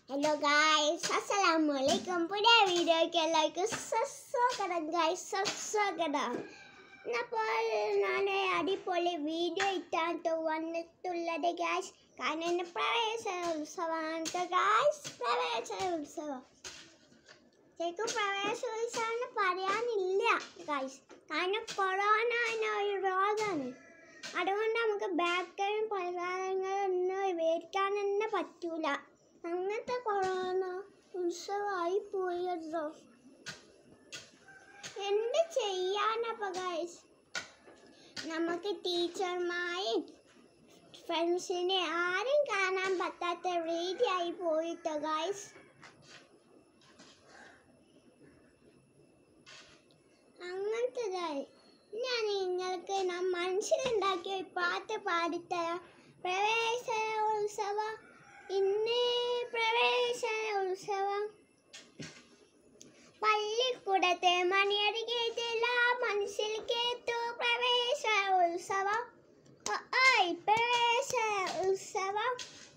hello guys അസ്സലാമു അലൈക്കും പുതിയ വീഡിയോയ്ക്ക് എല്ലാവർക്കും സ്വാഗതം ഗായ്സ് സ്വാഗതം അപ്പോൾ ഞാൻ അടിപൊളി വീഡിയോ ഇട്ടാണ് വന്നിട്ടുള്ളത് ഗായ്സ് കാരണം ഇന്ന് പ്രവേശനോത്സവമാണ് ഗായ്സ് പ്രവേശനോത്സവം ശരിക്കും പ്രവേശനോത്സവം എന്ന് പറയാനില്ല ഗായ്സ് കാരണം കൊറോണ എന്ന ഒരു രോഗമാണ് അതുകൊണ്ട് നമുക്ക് ബേക്കറിയും പലഹാരങ്ങളൊന്നും മേടിക്കാൻ തന്നെ പറ്റൂല അങ്ങനത്തെ കൊറോണ ഉത്സവമായി പോയതോ എന്ത് ചെയ്യാനപ്പോ ഗൈസ് നമുക്ക് ടീച്ചർമാരെയും ഫ്രണ്ട്സിനെ ആരും കാണാൻ പറ്റാത്ത രീതിയായി പോയിട്ടോ ഗൈസ് അങ്ങനത്തേതായി ഞാൻ നിങ്ങൾക്ക് നാം മനസ്സിലുണ്ടാക്കിയ ഒരു പാട്ട് പാടിത്തരാം പ്രവേശനോത്സവം ഇന്ന് പ്രവേശനോത്സവം പള്ളിക്കൂടത്തെ മണിയടിക്കേറ്റില്ല മനസ്സിൽ കേട്ടു പ്രവേശനോത്സവം ആയി പ്രവേശനോത്സവം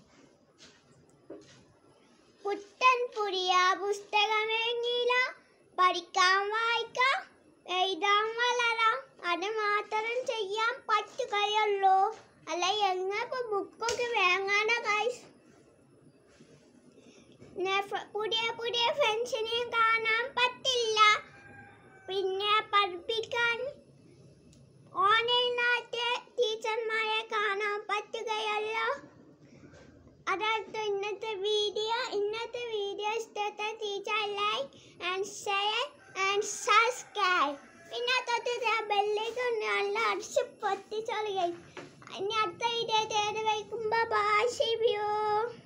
പുത്തൻ പുതിയ പുസ്തകമേങ്ങില്ല പഠിക്കാൻ വായിക്കാം എഴുതാൻ വളരാം അത് മാത്രം ചെയ്യാൻ പറ്റുകയുള്ളൂ അല്ല എങ്ങനെ ബുക്കൊക്കെ വാങ്ങാനാ ഗൈസ് പുതിയ പുതിയ ഫ്രണ്ട്സിനെയും കാണാൻ പറ്റില്ല പിന്നെ പഠിപ്പിക്കാൻ ഓൺലൈനായിട്ട് ടീച്ചർമാരെ കാണാൻ പറ്റുകയുള്ളൂ അതായത് ഇന്നത്തെ വീഡിയോ ഇന്നത്തെ വീഡിയോ ഇഷ്ടത്തെ teacher like and share and subscribe പിന്നെ തൊട്ട് ബെല്ലേക്ക് നല്ല അടിച്ച് പൊട്ടിച്ചോളുകയും ഇനി അടുത്ത വീഡിയോ തേടി വയ്ക്കുമ്പോൾ ഭാഷ